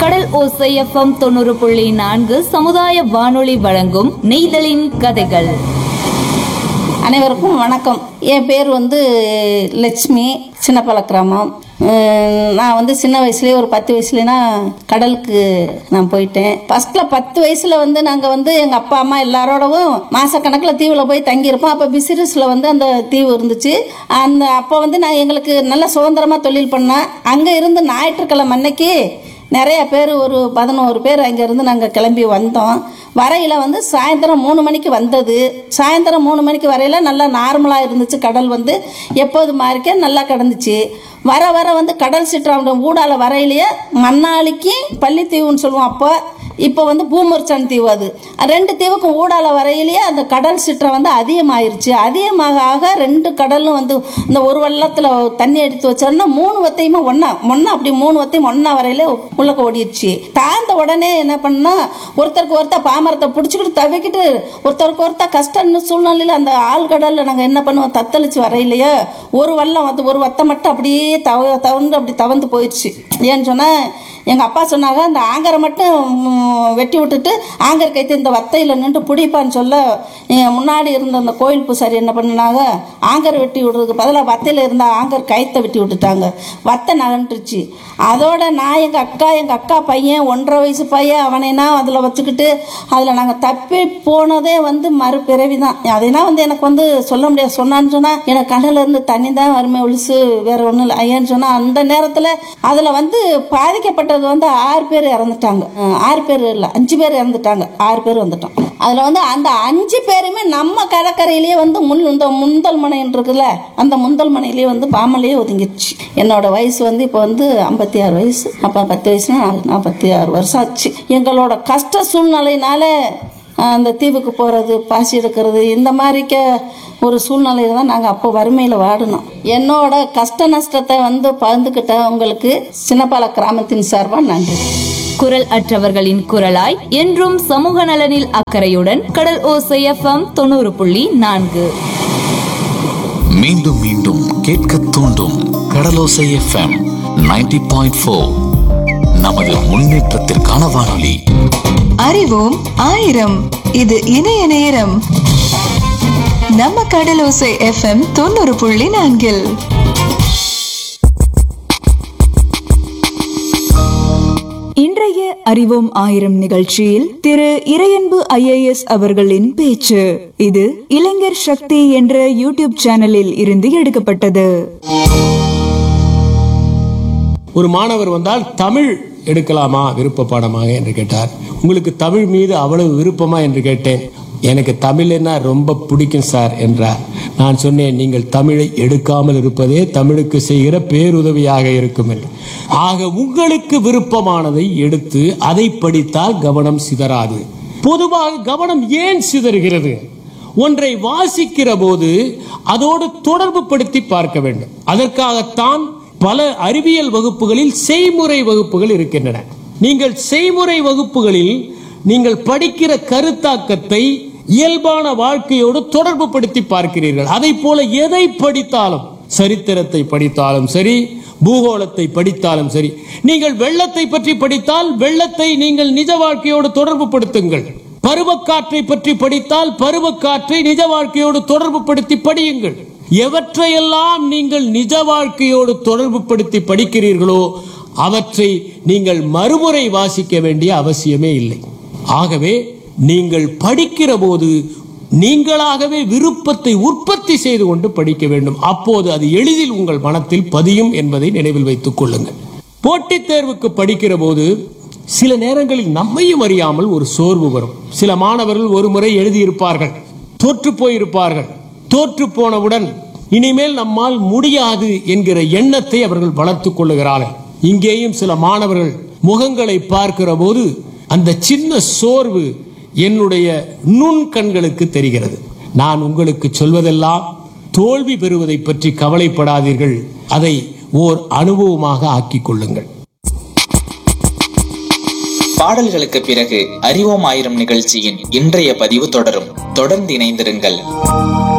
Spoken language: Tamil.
கடல் ஓசை எஃப்எம் தொண்ணூறு புள்ளி நான்கு சமுதாய வானொலி வழங்கும் நெய்தலின் கதைகள் அனைவருக்கும் வணக்கம் என் பேர் வந்து லட்சுமி சின்னப்பல கிராமம் உம், நான் வந்து சின்ன வயசுலேயே ஒரு பத்து வயசுலனா கடலுக்கு நான் போயிட்டேன் ஃபர்ஸ்ட்ல பத்து வயசுல வந்து நாங்கள் வந்து எங்கள் அப்பா அம்மா எல்லாரோடவும் மாசக்கணக்கில் தீவில் போய் தங்கியிருப்போம் அப்போ பிசிரிஸில் வந்து அந்த தீவு இருந்துச்சு அந்த அப்போ வந்து நான் எங்களுக்கு நல்ல சுதந்திரமாக தொழில் பண்ணேன் அங்கே இருந்து ஞாயிற்றுக்கிழமை அன்னைக்கு நிறைய பேர் ஒரு பதினோரு பேர் அங்கேருந்து நாங்கள் கிளம்பி வந்தோம் வரையில் வந்து சாயந்தரம் மூணு மணிக்கு வந்தது சாயந்தரம் மூணு மணிக்கு வரையில் நல்லா நார்மலாக இருந்துச்சு கடல் வந்து எப்போது மாதிரிக்கே நல்லா கிடந்துச்சு வர வர வந்து கடல் சிற்றாண்ட ஊடால வரையிலேயே மண்ணாளிக்கு பள்ளித்தீவுன்னு சொல்லுவோம் அப்போ இப்போ வந்து பூமர்ச்சான் தீவு அது ரெண்டு தீவுக்கும் ஊடால வரையிலேயே அந்த கடல் சிற்றம் வந்து அதிகமாயிருச்சு அதிகமாக ஆக ரெண்டு கடலும் வந்து இந்த ஒரு வெள்ளத்தில் தண்ணி எடுத்து வச்சோன்னா மூணு வத்தையுமே ஒன்றா ஒன்றா அப்படி மூணு வத்தையும் ஒன்றா வரையில உள்ளக்க ஓடிடுச்சு தாழ்ந்த உடனே என்ன பண்ணா ஒருத்தருக்கு ஒருத்தர் பாமரத்தை பிடிச்சிக்கிட்டு தவிக்கிட்டு ஒருத்தருக்கு ஒருத்தர் கஷ்டம்னு சூழ்நிலையில் அந்த ஆழ்கடலில் நாங்கள் என்ன பண்ணுவோம் தத்தளிச்சு வரையிலையே ஒரு வல்லம் வந்து ஒரு வத்தை மட்டும் அப்படியே தவ தவந்து அப்படி தவந்து போயிடுச்சு ஏன்னு சொன்னால் எங்கள் அப்பா சொன்னாங்க அந்த ஆங்கரை மட்டும் ம், வெட்டி விட்டுட்டு ஆங்கர் கைத்து இந்த வத்தையில் நின்று பிடிப்பான்னு சொல்ல என் முன்னாடி இருந்த அந்த கோயில் பூசாரி என்ன பண்ணினாங்க ஆங்கர் வெட்டி விடுறதுக்கு பதிலாக வத்தையில் இருந்த ஆங்கர் கைத்தை வெட்டி விட்டுட்டாங்க வத்தை நகன்றுச்சு அதோட நான் எங்கள் அக்கா எங்கள் அக்கா பையன் ஒன்றரை வயசு பையன் அவனைனா அதில் வச்சுக்கிட்டு அதில் நாங்கள் தப்பி போனதே வந்து மறுபிறவி தான் அதைனா வந்து எனக்கு வந்து சொல்ல முடியாது சொன்னான்னு சொன்னால் எனக்கு கண்ணுல இருந்து தண்ணி தான் வறுமை ஒழிச்சு வேற ஒன்றும் இல்லை ஐயான்னு சொன்னால் அந்த நேரத்தில் அதில் வந்து பாதிக்கப்பட்டது வந்து ஆறு பேர் இறந்துட்டாங்க அஹ் ஆறு பேர் இல்லை அஞ்சு பேர் இறந்துட்டாங்க ஆறு பேர் வந்துட்டோம் அதில் வந்து அந்த அஞ்சு பேருமே நம்ம கடற்கரையிலேயே வந்து முன் இந்த முந்தல் மனைன்னு இருக்குல்ல அந்த முந்தல் மனையிலேயே வந்து பாமலையே ஒதுங்கிடுச்சு என்னோட வயசு வந்து இப்போ வந்து ஐம்பத்தி ஆறு வயசு அப்போ பத்து வயசுனா நாற்பத்தி ஆறு வருஷம் ஆச்சு எங்களோட கஷ்ட சூழ்நிலையினால அஹ், அந்த தீவுக்கு போகிறது பாசி எடுக்கிறது இந்த மாதிரிக்க ஒரு சூழ்நிலையில தான் நாங்கள் அப்போ வறுமையில் வாடினோம் என்னோட கஷ்ட நஷ்டத்தை வந்து பகிர்ந்துக்கிட்ட உங்களுக்கு சின்னப்பால கிராமத்தின் சார்பாக நன்றி குரல் அற்றவர்களின் குரலாய் என்றும் சமூக நலனில் அக்கறையுடன் கடல் ஓசை எஃப்எம் தொண்ணூறு புள்ளி நான்கு மீண்டும் மீண்டும் கேட்க தூண்டும் கடலோசை எஃப்எம் 90.4 பாயிண்ட் நமது முன்னேற்றத்திற்கான வானொலி அறிவோம் ஆயிரம் இது இணைய நேரம் நம்ம கடலோசை எஃப்எம் தொண்ணூறு புள்ளி நான்கில் இன்றைய அறிவோம் ஆயிரம் நிகழ்ச்சியில் திரு இறையன்பு ஐஏஎஸ் அவர்களின் பேச்சு இது இளைஞர் சக்தி என்ற யூடியூப் சேனலில் இருந்து எடுக்கப்பட்டது ஒரு மாணவர் வந்தால் தமிழ் எடுக்கலாமா விருப்ப பாடமாக என்று கேட்டார் உங்களுக்கு தமிழ் மீது அவ்வளவு விருப்பமா என்று கேட்டேன் எனக்கு தமிழ்னா ரொம்ப பிடிக்கும் சார் என்றார் நான் சொன்னேன் நீங்கள் தமிழை எடுக்காமல் இருப்பதே தமிழுக்கு செய்கிற பேருதவியாக இருக்கும் என்று ஆக உங்களுக்கு விருப்பமானதை எடுத்து அதை படித்தால் கவனம் சிதறாது பொதுவாக கவனம் ஏன் சிதறுகிறது ஒன்றை வாசிக்கிற போது அதோடு தொடர்பு படுத்தி பார்க்க வேண்டும் அதற்காகத்தான் பல அறிவியல் வகுப்புகளில் செய்முறை வகுப்புகள் இருக்கின்றன நீங்கள் செய்முறை வகுப்புகளில் நீங்கள் படிக்கிற கருத்தாக்கத்தை இயல்பான வாழ்க்கையோடு தொடர்பு படுத்தி பார்க்கிறீர்கள் அதை போல எதை படித்தாலும் சரித்திரத்தை படித்தாலும் சரி பூகோளத்தை படித்தாலும் சரி நீங்கள் வெள்ளத்தை பற்றி படித்தால் வெள்ளத்தை நீங்கள் நிஜ வாழ்க்கையோடு தொடர்பு படுத்துங்கள் பருவக்காற்றை பற்றி படித்தால் பருவக்காற்றை நிஜ வாழ்க்கையோடு தொடர்பு படுத்தி படியுங்கள் எவற்றையெல்லாம் நீங்கள் நிஜ வாழ்க்கையோடு தொடர்பு படுத்தி படிக்கிறீர்களோ அவற்றை நீங்கள் மறுமுறை வாசிக்க வேண்டிய அவசியமே இல்லை ஆகவே நீங்கள் படிக்கிற போது நீங்களாகவே விருப்பத்தை உற்பத்தி செய்து கொண்டு படிக்க வேண்டும் அப்போது அது எளிதில் உங்கள் மனத்தில் பதியும் என்பதை நினைவில் வைத்துக் கொள்ளுங்கள் போட்டித் தேர்வுக்கு படிக்கிற போது சில நேரங்களில் நம்மையும் அறியாமல் ஒரு சோர்வு வரும் சில மாணவர்கள் ஒரு முறை எழுதியிருப்பார்கள் தோற்று போயிருப்பார்கள் தோற்று போனவுடன் இனிமேல் நம்மால் முடியாது என்கிற எண்ணத்தை அவர்கள் வளர்த்துக் கொள்ளுகிறார்கள் இங்கேயும் சில மாணவர்கள் முகங்களை பார்க்கிற போது அந்த சின்ன சோர்வு என்னுடைய நுண் கண்களுக்கு தெரிகிறது நான் உங்களுக்கு சொல்வதெல்லாம் தோல்வி பெறுவதை பற்றி கவலைப்படாதீர்கள் அதை ஓர் அனுபவமாக ஆக்கிக் கொள்ளுங்கள் பாடல்களுக்கு பிறகு அறிவோம் ஆயிரம் நிகழ்ச்சியின் இன்றைய பதிவு தொடரும் தொடர்ந்து இணைந்திருங்கள்